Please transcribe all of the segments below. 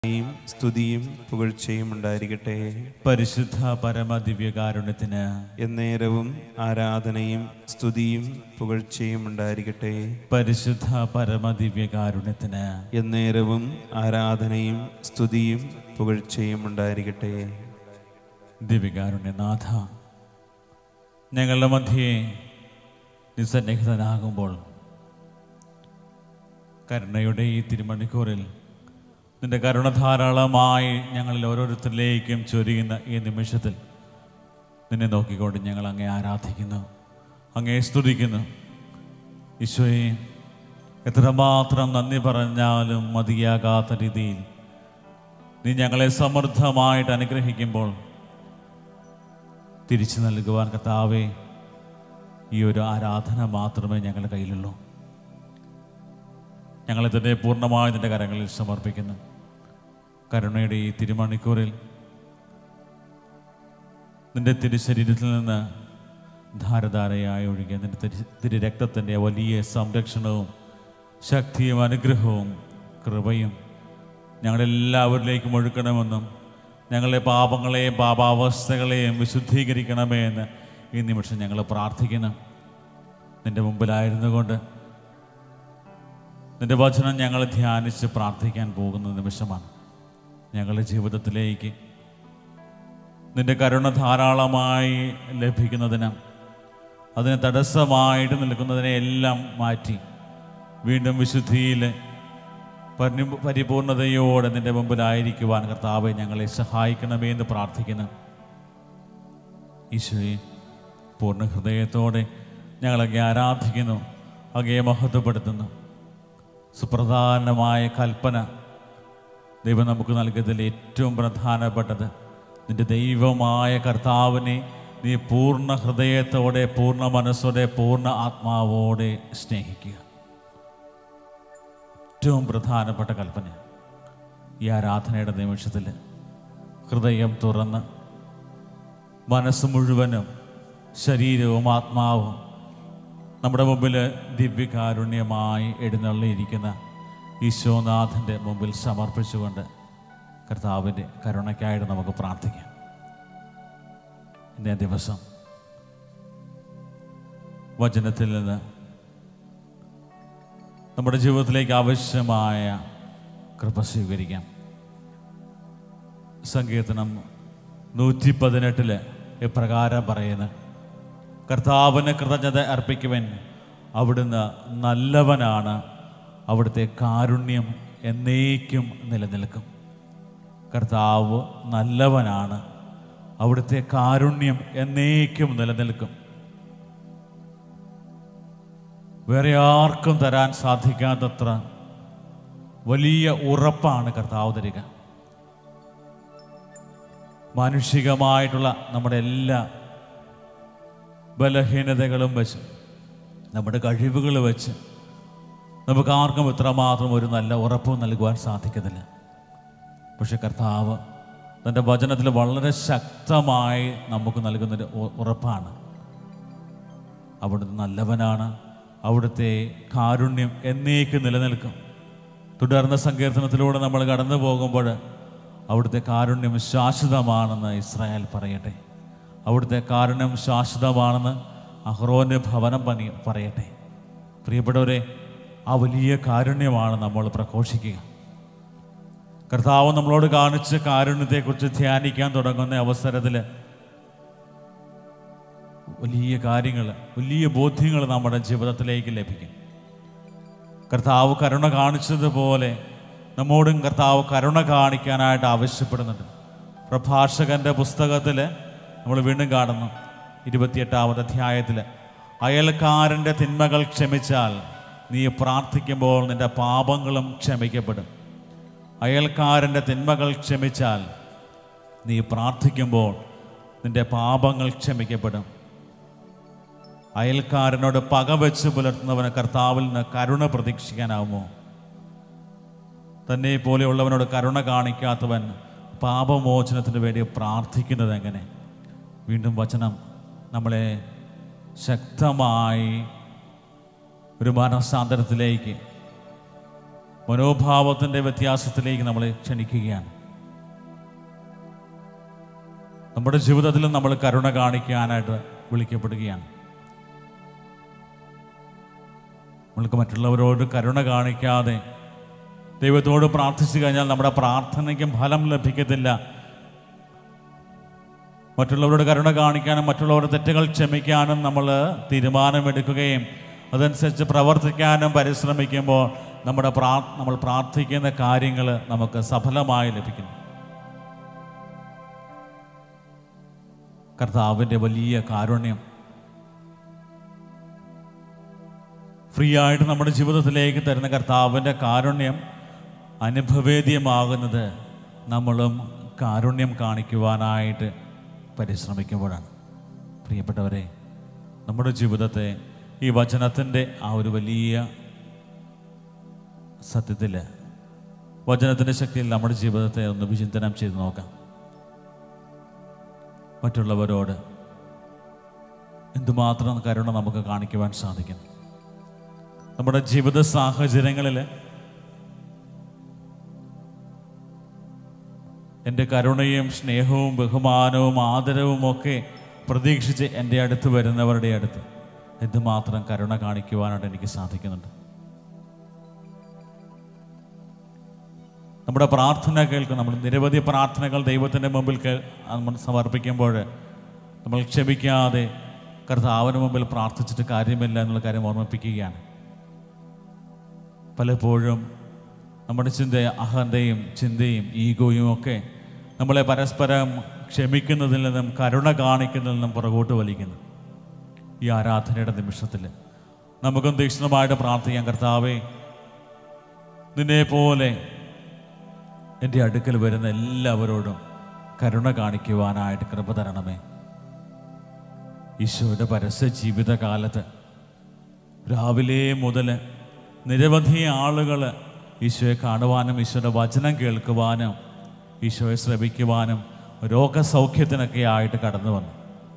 യും സ്തുതിയും പുകഴ്ചയും ഉണ്ടായിരിക്കട്ടെ പരിശുദ്ധ പരമ ദിവ്യകാരുണ്യത്തിന് എന്നേരവും ആരാധനയും സ്തുതിയും പുകഴ്ചയും ഉണ്ടായിരിക്കട്ടെ പരിശുദ്ധ പരമ ദിവ്യകാരുണ്യത്തിന് എന്നേരവും ആരാധനയും സ്തുതിയും പുകഴ്ചയും ഉണ്ടായിരിക്കട്ടെ ദിവ്യകാരുണ്യനാഥ ഞങ്ങളുടെ മധ്യേ നിസ്സന്നിഹിതനാകുമ്പോൾ കരുണയുടെ ഈ തിരുമണിക്കൂറിൽ നിന്റെ കരുണ ധാരാളമായി ഞങ്ങളിൽ ഓരോരുത്തരിലേക്കും ചൊരിയുന്ന ഈ നിമിഷത്തിൽ നിന്നെ നോക്കിക്കൊണ്ട് ഞങ്ങൾ അങ്ങേ ആരാധിക്കുന്നു അങ്ങേ സ്തുതിക്കുന്നു ഈശോയെ എത്രമാത്രം നന്ദി പറഞ്ഞാലും മതിയാകാത്ത രീതിയിൽ നീ ഞങ്ങളെ സമൃദ്ധമായിട്ട് അനുഗ്രഹിക്കുമ്പോൾ തിരിച്ചു നൽകുവാൻ കർത്താവേ ഈ ഒരു ആരാധന മാത്രമേ ഞങ്ങളുടെ കയ്യിലുള്ളൂ ഞങ്ങളെ തന്നെ പൂർണ്ണമായി നിന്റെ കരങ്ങളിൽ സമർപ്പിക്കുന്നു കരുണയുടെ ഈ തിരുമണിക്കൂറിൽ നിന്റെ തിരുശരീരത്തിൽ നിന്ന് ധാരധാരയായി ഒഴുകിയ നിന്റെ തിരു തിരു രക്തത്തിൻ്റെ വലിയ സംരക്ഷണവും ശക്തിയും അനുഗ്രഹവും കൃപയും ഞങ്ങളെല്ലാവരിലേക്കും ഒഴുക്കണമെന്നും ഞങ്ങളുടെ പാപങ്ങളെയും പാപാവസ്ഥകളെയും വിശുദ്ധീകരിക്കണമേ എന്ന് ഈ നിമിഷം ഞങ്ങൾ പ്രാർത്ഥിക്കുന്നു നിന്റെ മുമ്പിലായിരുന്നു കൊണ്ട് നിന്റെ വചനം ഞങ്ങൾ ധ്യാനിച്ച് പ്രാർത്ഥിക്കാൻ പോകുന്ന നിമിഷമാണ് ഞങ്ങളുടെ ജീവിതത്തിലേക്ക് നിന്റെ കരുണ ധാരാളമായി ലഭിക്കുന്നതിന് അതിന് തടസ്സമായിട്ട് നിൽക്കുന്നതിനെ എല്ലാം മാറ്റി വീണ്ടും വിശുദ്ധിയിൽ പരി പരിപൂർണതയോടെ നിന്റെ മുമ്പിലായിരിക്കുവാൻ കർത്താവെ ഞങ്ങളെ സഹായിക്കണമേ എന്ന് പ്രാർത്ഥിക്കുന്നു ഈശോയെ പൂർണ്ണ ഹൃദയത്തോടെ ഞങ്ങളങ്ങെ ആരാധിക്കുന്നു അങ്ങയെ മഹത്വപ്പെടുത്തുന്നു സുപ്രധാനമായ കൽപ്പന ദൈവം നമുക്ക് നൽകിയതിൽ ഏറ്റവും പ്രധാനപ്പെട്ടത് നിന്റെ ദൈവമായ കർത്താവിനെ നീ പൂർണ്ണ ഹൃദയത്തോടെ പൂർണ്ണ മനസ്സോടെ പൂർണ്ണ ആത്മാവോടെ സ്നേഹിക്കുക ഏറ്റവും പ്രധാനപ്പെട്ട കൽപ്പന ഈ ആരാധനയുടെ നിമിഷത്തിൽ ഹൃദയം തുറന്ന് മനസ്സ് മുഴുവനും ശരീരവും ആത്മാവും നമ്മുടെ മുമ്പിൽ ദിവ്യകാരുണ്യമായി എഴുന്നള്ളിയിരിക്കുന്ന ഈശോനാഥൻ്റെ മുമ്പിൽ സമർപ്പിച്ചുകൊണ്ട് കർത്താവിൻ്റെ കരുണയ്ക്കായിട്ട് നമുക്ക് പ്രാർത്ഥിക്കാം ഇന്നേ ദിവസം വചനത്തിൽ നിന്ന് നമ്മുടെ ജീവിതത്തിലേക്ക് ആവശ്യമായ കൃപ സ്വീകരിക്കാം സങ്കീർത്തനം നൂറ്റി പതിനെട്ടില് ഇപ്രകാരം പറയുന്നു കർത്താവിന് കൃതജ്ഞത അർപ്പിക്കുവൻ അവിടുന്ന് നല്ലവനാണ് അവിടുത്തെ കാരുണ്യം എന്നേക്കും നിലനിൽക്കും കർത്താവ് നല്ലവനാണ് അവിടുത്തെ കാരുണ്യം എന്നേക്കും നിലനിൽക്കും വേറെ ആർക്കും തരാൻ സാധിക്കാത്തത്ര വലിയ ഉറപ്പാണ് കർത്താവ് തരിക മാനുഷികമായിട്ടുള്ള നമ്മുടെ എല്ലാ ബലഹീനതകളും വെച്ച് നമ്മുടെ കഴിവുകൾ വെച്ച് നമുക്ക് ആർക്കും ഇത്രമാത്രം ഒരു നല്ല ഉറപ്പ് നൽകുവാൻ സാധിക്കുന്നില്ല പക്ഷെ കർത്താവ് തൻ്റെ വചനത്തിൽ വളരെ ശക്തമായി നമുക്ക് നൽകുന്നൊരു ഉ- ഉറപ്പാണ് അവിടുന്ന് നല്ലവനാണ് അവിടുത്തെ കാരുണ്യം എന്നേക്ക് നിലനിൽക്കും തുടർന്ന സങ്കീർത്തനത്തിലൂടെ നമ്മൾ കടന്നു പോകുമ്പോൾ അവിടുത്തെ കാരുണ്യം ശാശ്വതമാണെന്ന് ഇസ്രായേൽ പറയട്ടെ അവിടുത്തെ കാരുണ്യം ശാശ്വതമാണെന്ന് അഹ്റോന്റെ ഭവനം പണി പറയട്ടെ പ്രിയപ്പെട്ടവരെ ആ വലിയ കാരുണ്യമാണ് നമ്മൾ പ്രഘോഷിക്കുക കർത്താവ് നമ്മളോട് കാണിച്ച കാരുണ്യത്തെക്കുറിച്ച് ധ്യാനിക്കാൻ തുടങ്ങുന്ന അവസരത്തിൽ വലിയ കാര്യങ്ങൾ വലിയ ബോധ്യങ്ങൾ നമ്മുടെ ജീവിതത്തിലേക്ക് ലഭിക്കും കർത്താവ് കരുണ കാണിച്ചതുപോലെ നമ്മോടും കർത്താവ് കരുണ കാണിക്കാനായിട്ട് ആവശ്യപ്പെടുന്നുണ്ട് പ്രഭാഷകന്റെ പുസ്തകത്തിൽ നമ്മൾ വീണ്ടും കാണുന്നു ഇരുപത്തിയെട്ടാമത് അധ്യായത്തിൽ അയൽക്കാരൻ്റെ തിന്മകൾ ക്ഷമിച്ചാൽ നീ പ്രാർത്ഥിക്കുമ്പോൾ നിന്റെ പാപങ്ങളും ക്ഷമിക്കപ്പെടും അയൽക്കാരൻ്റെ തിന്മകൾ ക്ഷമിച്ചാൽ നീ പ്രാർത്ഥിക്കുമ്പോൾ നിന്റെ പാപങ്ങൾ ക്ഷമിക്കപ്പെടും അയൽക്കാരനോട് പകവെച്ച് പുലർത്തുന്നവന് കർത്താവിൽ നിന്ന് കരുണ പ്രതീക്ഷിക്കാനാവുമോ തന്നെ പോലെയുള്ളവനോട് കരുണ കാണിക്കാത്തവൻ പാപമോചനത്തിന് വേണ്ടി പ്രാർത്ഥിക്കുന്നത് എങ്ങനെ വീണ്ടും വചനം നമ്മളെ ശക്തമായി ഒരു മനസ്സാന്തരത്തിലേക്ക് മനോഭാവത്തിൻ്റെ വ്യത്യാസത്തിലേക്ക് നമ്മളെ ക്ഷണിക്കുകയാണ് നമ്മുടെ ജീവിതത്തിലും നമ്മൾ കരുണ കാണിക്കാനായിട്ട് വിളിക്കപ്പെടുകയാണ് നമ്മൾക്ക് മറ്റുള്ളവരോട് കരുണ കാണിക്കാതെ ദൈവത്തോട് പ്രാർത്ഥിച്ചു കഴിഞ്ഞാൽ നമ്മുടെ പ്രാർത്ഥനയ്ക്കും ഫലം ലഭിക്കത്തില്ല മറ്റുള്ളവരോട് കരുണ കാണിക്കാനും മറ്റുള്ളവരുടെ തെറ്റുകൾ ക്ഷമിക്കാനും നമ്മൾ തീരുമാനമെടുക്കുകയും അതനുസരിച്ച് പ്രവർത്തിക്കാനും പരിശ്രമിക്കുമ്പോൾ നമ്മുടെ പ്രാ നമ്മൾ പ്രാർത്ഥിക്കുന്ന കാര്യങ്ങൾ നമുക്ക് സഫലമായി ലഭിക്കുന്നു കർത്താവിൻ്റെ വലിയ കാരുണ്യം ഫ്രീ ആയിട്ട് നമ്മുടെ ജീവിതത്തിലേക്ക് തരുന്ന കർത്താവിൻ്റെ കാരുണ്യം അനുഭവേദ്യമാകുന്നത് നമ്മളും കാരുണ്യം കാണിക്കുവാനായിട്ട് പരിശ്രമിക്കുമ്പോഴാണ് പ്രിയപ്പെട്ടവരെ നമ്മുടെ ജീവിതത്തെ ഈ വചനത്തിൻ്റെ ആ ഒരു വലിയ സത്യത്തിൽ വചനത്തിൻ്റെ ശക്തിയിൽ നമ്മുടെ ജീവിതത്തെ ഒന്ന് വിചിന്തനം ചെയ്ത് നോക്കാം മറ്റുള്ളവരോട് എന്തുമാത്രം കരുണ നമുക്ക് കാണിക്കുവാൻ സാധിക്കും നമ്മുടെ ജീവിത സാഹചര്യങ്ങളിൽ എൻ്റെ കരുണയും സ്നേഹവും ബഹുമാനവും ആദരവും ഒക്കെ പ്രതീക്ഷിച്ച് എൻ്റെ അടുത്ത് വരുന്നവരുടെ അടുത്ത് എന്തുമാത്രം കരുണ കാണിക്കുവാനായിട്ട് എനിക്ക് സാധിക്കുന്നുണ്ട് നമ്മുടെ പ്രാർത്ഥന കേൾക്കും നമ്മൾ നിരവധി പ്രാർത്ഥനകൾ ദൈവത്തിൻ്റെ മുമ്പിൽ കേ- നമ്മൾ സമർപ്പിക്കുമ്പോൾ നമ്മൾ ക്ഷമിക്കാതെ കർത്താവിന് മുമ്പിൽ പ്രാർത്ഥിച്ചിട്ട് കാര്യമില്ല എന്നുള്ള കാര്യം ഓർമ്മിപ്പിക്കുകയാണ് പലപ്പോഴും നമ്മുടെ ചിന്ത അഹന്തയും ചിന്തയും ഈഗോയും ഒക്കെ നമ്മളെ പരസ്പരം ക്ഷമിക്കുന്നതിൽ നിന്നും കരുണ കാണിക്കുന്നതിൽ നിന്നും പുറകോട്ട് വലിക്കുന്നു ഈ ആരാധനയുടെ നിമിഷത്തിൽ നമുക്കും തീക്ഷ്ണമായിട്ട് പ്രാർത്ഥിക്കാം കർത്താവേ നിന്നെ പോലെ എൻ്റെ അടുക്കൽ വരുന്ന എല്ലാവരോടും കരുണ കാണിക്കുവാനായിട്ട് കൃപ തരണമേ ഈശോയുടെ പരസ്യ ജീവിതകാലത്ത് രാവിലെ മുതൽ നിരവധി ആളുകൾ ഈശോയെ കാണുവാനും ഈശോയുടെ വചനം കേൾക്കുവാനും ഈശോയെ ശ്രമിക്കുവാനും രോഗസൗഖ്യത്തിനൊക്കെ ആയിട്ട് കടന്നു വന്നു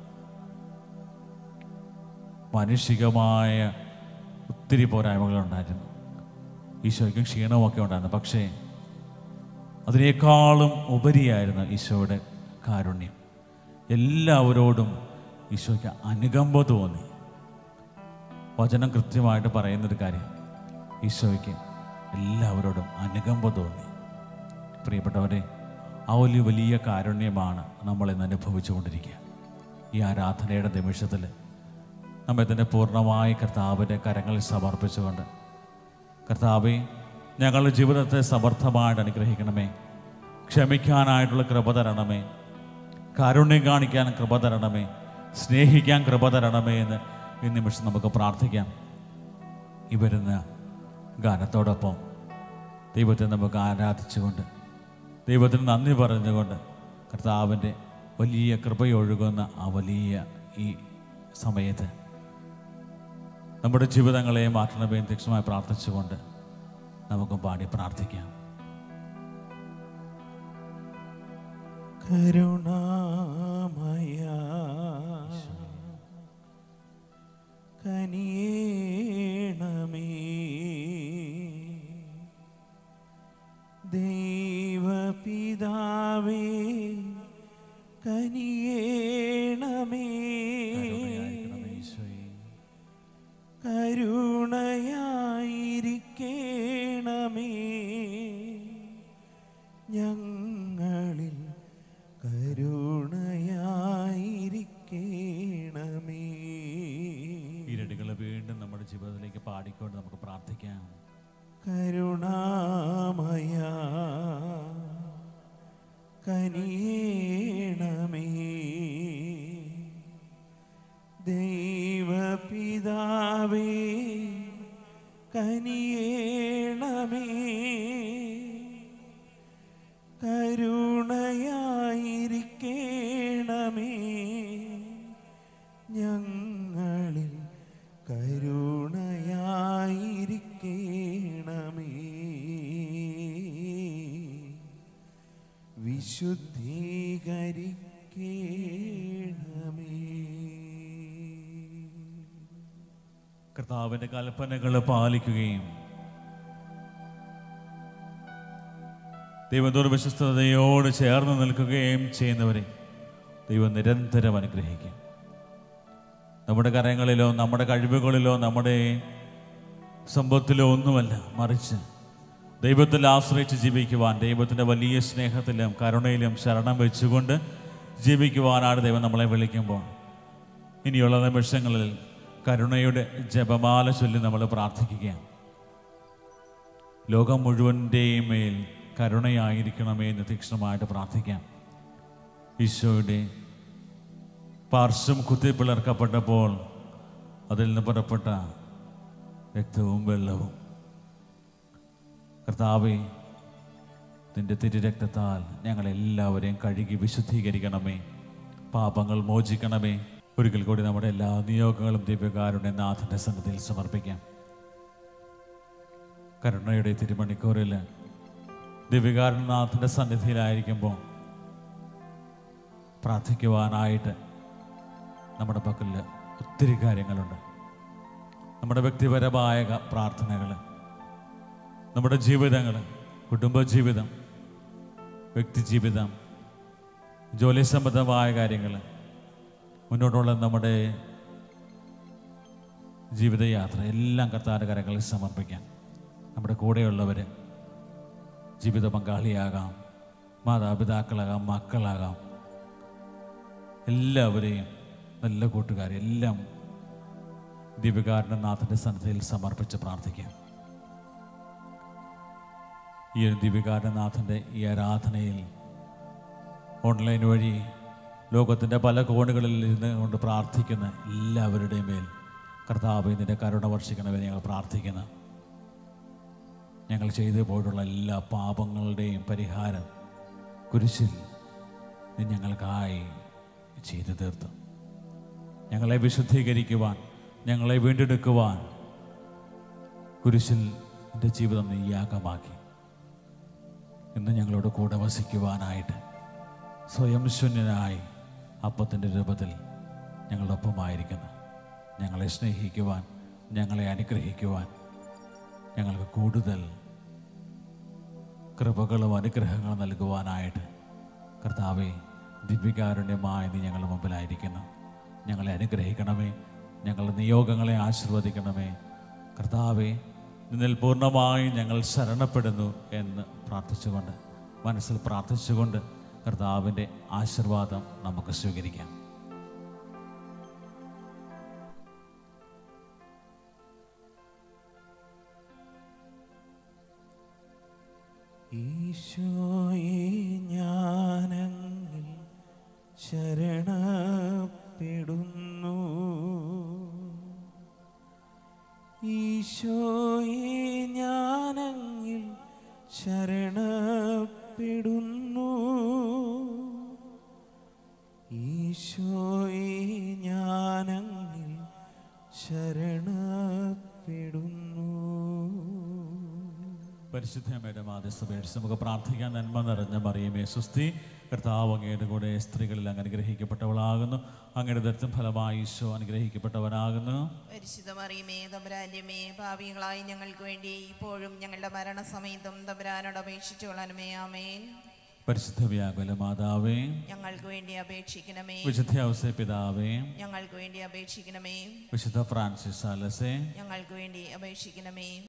മാനുഷികമായ ഒത്തിരി പോരായ്മകളുണ്ടായിരുന്നു ഈശോയ്ക്കും ക്ഷീണമൊക്കെ ഉണ്ടായിരുന്നു പക്ഷേ അതിനേക്കാളും ഉപരിയായിരുന്നു ഈശോയുടെ കാരുണ്യം എല്ലാവരോടും ഈശോയ്ക്ക് അനുകമ്പ തോന്നി വചനം കൃത്യമായിട്ട് പറയുന്നൊരു കാര്യം ഈശോയ്ക്ക് എല്ലാവരോടും അനുകമ്പ തോന്നി പ്രിയപ്പെട്ടവരെ ആ ഒരു വലിയ കാരുണ്യമാണ് നമ്മൾ ഇന്ന് അനുഭവിച്ചുകൊണ്ടിരിക്കുക ഈ ആരാധനയുടെ നിമിഷത്തിൽ നമ്മെ തന്നെ പൂർണ്ണമായി കർത്താവിൻ്റെ കരങ്ങളിൽ സമർപ്പിച്ചുകൊണ്ട് കർത്താവെ ഞങ്ങളുടെ ജീവിതത്തെ സമർത്ഥമായിട്ട് അനുഗ്രഹിക്കണമേ ക്ഷമിക്കാനായിട്ടുള്ള കൃപ തരണമേ കാരുണ്യം കാണിക്കാൻ കൃപ തരണമേ സ്നേഹിക്കാൻ കൃപ തരണമേ എന്ന് ഈ നിമിഷം നമുക്ക് പ്രാർത്ഥിക്കാം ഈ വരുന്ന ഗാനത്തോടൊപ്പം ദൈവത്തെ നമുക്ക് ആരാധിച്ചുകൊണ്ട് ദൈവത്തിന് നന്ദി പറഞ്ഞുകൊണ്ട് കർത്താവിൻ്റെ വലിയ കൃപയൊഴുകുന്ന ആ വലിയ ഈ സമയത്ത് നമ്മുടെ ജീവിതങ്ങളെ മാറ്റണമേ എന്ന് തീക്ഷണമായി പ്രാർത്ഥിച്ചുകൊണ്ട് നമുക്ക് പാടി പ്രാർത്ഥിക്കാം കരുണാമയ കനിയേണമേ ദൈവപിതാവേ കനിയേണമേ കരുണയായിരിക്കണമേ ഈശോയേ. കരുണയായിരിക്കേണമേ ഞങ്ങളിൽ കരുണയായിരിക്കേണമേ ഈരടികൾ വീണ്ടും നമ്മുടെ ജീവിതത്തിലേക്ക് പാടിക്കൊണ്ട് നമുക്ക് പ്രാർത്ഥിക്കാം കരുണാമയ കനിയേണമേ ദൈവപിതാവേ കനിയേണമേ കരുണയായിരിക്കേണമേ ഞങ്ങളിൽ കരുണയായിരിക്കേണമേ വിശുദ്ധീകരിക്കേണമേ കർത്താവിൻ്റെ കൽപ്പനകൾ പാലിക്കുകയും ദൈവത്തോട് വിശ്വസ്തയോട് ചേർന്ന് നിൽക്കുകയും ചെയ്യുന്നവരെ ദൈവം നിരന്തരം അനുഗ്രഹിക്കും നമ്മുടെ കരങ്ങളിലോ നമ്മുടെ കഴിവുകളിലോ നമ്മുടെ സമ്പത്തിലോ ഒന്നുമല്ല മറിച്ച് ദൈവത്തിൽ ആശ്രയിച്ച് ജീവിക്കുവാൻ ദൈവത്തിൻ്റെ വലിയ സ്നേഹത്തിലും കരുണയിലും ശരണം വെച്ചുകൊണ്ട് ജീവിക്കുവാനാണ് ദൈവം നമ്മളെ വിളിക്കുമ്പോൾ ഇനിയുള്ള നിമിഷങ്ങളിൽ കരുണയുടെ ജപമാല ചൊല്ലി നമ്മൾ പ്രാർത്ഥിക്കുകയാണ് ലോകം മുഴുവൻ്റെയും മേൽ കരുണയായിരിക്കണമേ എന്ന് തീക്ഷ്ണമായിട്ട് പ്രാർത്ഥിക്കാം ഈശോയുടെ പാർശ്വം കുത്തിപ്പിളർക്കപ്പെട്ടപ്പോൾ അതിൽ നിന്ന് പുറപ്പെട്ട രക്തവും വെള്ളവും കർത്താവെ നിന്റെ തിരുരക്തത്താൽ ഞങ്ങളെല്ലാവരെയും കഴുകി വിശുദ്ധീകരിക്കണമേ പാപങ്ങൾ മോചിക്കണമേ ഒരിക്കൽ കൂടി നമ്മുടെ എല്ലാ നിയോഗങ്ങളും ദിവ്യകാരുടെ നാഥന്റെ സന്നദ്ധിയിൽ സമർപ്പിക്കാം കരുണയുടെ തിരുമണിക്കൂറിൽ ദിവ്യകാരനാഥൻ്റെ സന്നിധിയിലായിരിക്കുമ്പോൾ പ്രാർത്ഥിക്കുവാനായിട്ട് നമ്മുടെ പക്കൽ ഒത്തിരി കാര്യങ്ങളുണ്ട് നമ്മുടെ വ്യക്തിപരമായ പ്രാർത്ഥനകൾ നമ്മുടെ ജീവിതങ്ങൾ കുടുംബജീവിതം വ്യക്തിജീവിതം ജോലി സംബന്ധമായ കാര്യങ്ങൾ മുന്നോട്ടുള്ള നമ്മുടെ ജീവിതയാത്ര എല്ലാം കർത്താവിൻ്റെ കരങ്ങളിൽ സമർപ്പിക്കാം നമ്മുടെ കൂടെയുള്ളവർ ജീവിത പങ്കാളിയാകാം മാതാപിതാക്കളാകാം മക്കളാകാം എല്ലാവരെയും നല്ല കൂട്ടുകാരെ എല്ലാം ദിവ്യകാരൻ്റെ നാഥൻ്റെ സന്നിധിയിൽ സമർപ്പിച്ച് പ്രാർത്ഥിക്കാം ഈ ഒരു ദിവ്യകാരനാഥൻ്റെ ഈ ആരാധനയിൽ ഓൺലൈൻ വഴി ലോകത്തിൻ്റെ പല കോണുകളിൽ ഇരുന്ന് കൊണ്ട് പ്രാർത്ഥിക്കുന്ന എല്ലാവരുടെയും മേൽ കർത്താവ് ഇതിൻ്റെ കരുണ വർഷിക്കണമേ ഞങ്ങൾ പ്രാർത്ഥിക്കുന്നു ഞങ്ങൾ ചെയ്തു പോയിട്ടുള്ള എല്ലാ പാപങ്ങളുടെയും പരിഹാരം കുരിശിൽ നീ ഞങ്ങൾക്കായി ചെയ്തു തീർത്തു ഞങ്ങളെ വിശുദ്ധീകരിക്കുവാൻ ഞങ്ങളെ വീണ്ടെടുക്കുവാൻ കുരിശിൽ എൻ്റെ ജീവിതം നീ യാഗമാക്കി ഇന്ന് ഞങ്ങളോട് കൂടെ വസിക്കുവാനായിട്ട് സ്വയം ശൂന്യനായി അപ്പത്തിൻ്റെ രൂപത്തിൽ ഞങ്ങളുടെ ഒപ്പമായിരിക്കുന്നു ഞങ്ങളെ സ്നേഹിക്കുവാൻ ഞങ്ങളെ അനുഗ്രഹിക്കുവാൻ ഞങ്ങൾക്ക് കൂടുതൽ കൃപകളും അനുഗ്രഹങ്ങളും നൽകുവാനായിട്ട് കർത്താവെ ദിവ്യകാരുണ്യമായി നീ ഞങ്ങളുടെ മുമ്പിലായിരിക്കുന്നു ഞങ്ങളെ അനുഗ്രഹിക്കണമേ ഞങ്ങളുടെ നിയോഗങ്ങളെ ആശീർവദിക്കണമേ കർത്താവെ നിന്നിൽ പൂർണ്ണമായും ഞങ്ങൾ ശരണപ്പെടുന്നു എന്ന് പ്രാർത്ഥിച്ചുകൊണ്ട് മനസ്സിൽ പ്രാർത്ഥിച്ചുകൊണ്ട് കർത്താവിൻ്റെ ആശീർവാദം നമുക്ക് സ്വീകരിക്കാം ഈശോയെ ഞാനങ്ങിൽ ശരണപ്പെടുന്നു ഈശോയെ ഞാനങ്ങിൽ ശരണപ്പെടുന്നു ഈശോയെ ഞാനങ്ങിൽ ശരണപ്പെടുന്നു പരിശുദ്ധമയുടെ മാധ്യസ്ഥപേക്ഷിച്ച് നമുക്ക് പ്രാർത്ഥിക്കാൻ നന്മ നിറഞ്ഞ മറിയമേ സുസ്തി കർത്താവ് അങ്ങയുടെ കൂടെ സ്ത്രീകളിൽ അങ്ങ് അനുഗ്രഹിക്കപ്പെട്ടവളാകുന്നു അങ്ങയുടെ ദത്തം ഫലമായി ഈശോ അനുഗ്രഹിക്കപ്പെട്ടവനാകുന്നു പരിശുദ്ധ മറിയമേ തമ്പുരാന്റെമേ ഭാവികളായി ഞങ്ങൾക്ക് വേണ്ടി ഇപ്പോഴും ഞങ്ങളുടെ മരണസമയത്തും തമ്പുരാനോട് അപേക്ഷിച്ചു കൊള്ളണമേ ആമേൻ പരിശുദ്ധ വ്യാകുല മാതാവേ ഞങ്ങൾക്ക് വേണ്ടി അപേക്ഷിക്കണമേ വിശുദ്ധ ഔസേ പിതാവേ ഞങ്ങൾക്ക് വേണ്ടി അപേക്ഷിക്കണമേ വിശുദ്ധ ഫ്രാൻസിസ് സാലസേ ഞങ്ങൾക്ക് വേണ്ടി അപേക്ഷിക്കണമേ